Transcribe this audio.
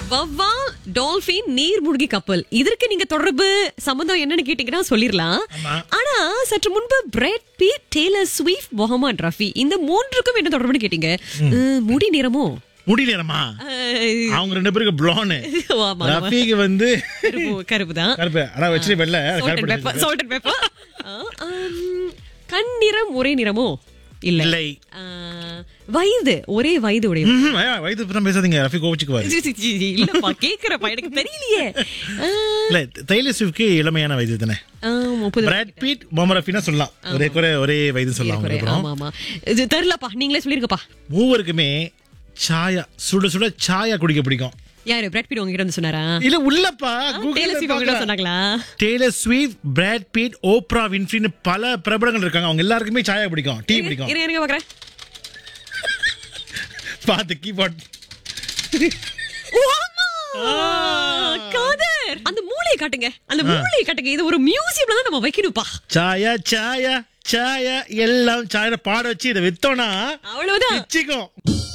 வவ்வால் டால்பின் நீர்மூழ்கி கப்பல் இதற்கு நீங்க தொடர்பு சம்பந்தம் என்னன்னு கேட்டீங்கன்னா சொல்லிரலாம் ஆமா. ஆனா சற்று முன்பு Brad Pitt Taylor Swift Mohammed Rafi இந்த மூன்றுக்கும் என்ன தொடர்புன்னு கேட்டீங்க அஹ், முடி நிறமோ முடியலமா அஹ், அவங்க ரெண்டு பேருக்கு ப்ளோனு ஆமா, ஆமா. ரஃபிக்கு வந்து கருப்பு கருப்பு தான் கருப்பு ஆனா வச்சு வெள்ள Salt and pepper. ஆ, ஆம், கண் நிறம் ஒரே நிறமோ இல்ல இல்லை ஆ, வயது ஒரே வயது உடைய ம்ஹும். ஐயா, வயது பத்தி பேசாதீங்க ரஃபி கோவிச்சுக்குவாரு சி, சி, சி, சி, இல்லப்பா கேக்குறப்பா எனக்கு தெரியலையே ஆ, இல்ல தைல ஸ்விஃப்ட்க்கு இளமையான வயது தானே ஆ, முப்பது பிராட் பீட் மொமர் ரஃபினா சொல்லலாம் ஒரே குறை ஒரே வயது சொல்லலாம் குறை. அவங்க ஆமா ஆமா இது தெரியலப்பா நீங்களே சொல்லிருக்கப்பா மூவருக்குமே சாயா சுட சுட சாயா குடிக்க பிடிக்கும் யாரு பிரெட் பீட் உங்ககிட்ட வந்து சொன்னாரா இல்ல உள்ளப்பா டேலர் ஸ்வீஃப்ட் உங்ககிட்ட சொன்னாங்களா Taylor Swift Brad Pitt Oprah வின்ஃப்ரின்னு பல பிரபலங்கள் இருக்காங்க அவங்க எல்லாருக்குமே சாயா பிடிக்கும் டீ பிடிக்கும் இருங்க இருங்க பாக்குறேன் பார்த்து கீபோர்ட் காதர் அந்த மூளையை காட்டுங்க அந்த மூளையை காட்டுங்க இது ஒரு மியூசியம்ல தான் நம்ம வைக்கணும்ப்பா சாயா சாயா சாயா எல்லாம் சாயா பாட வச்சு இதை வித்தோம்னா அவ்வளவுதான் பிச்சிக்கும்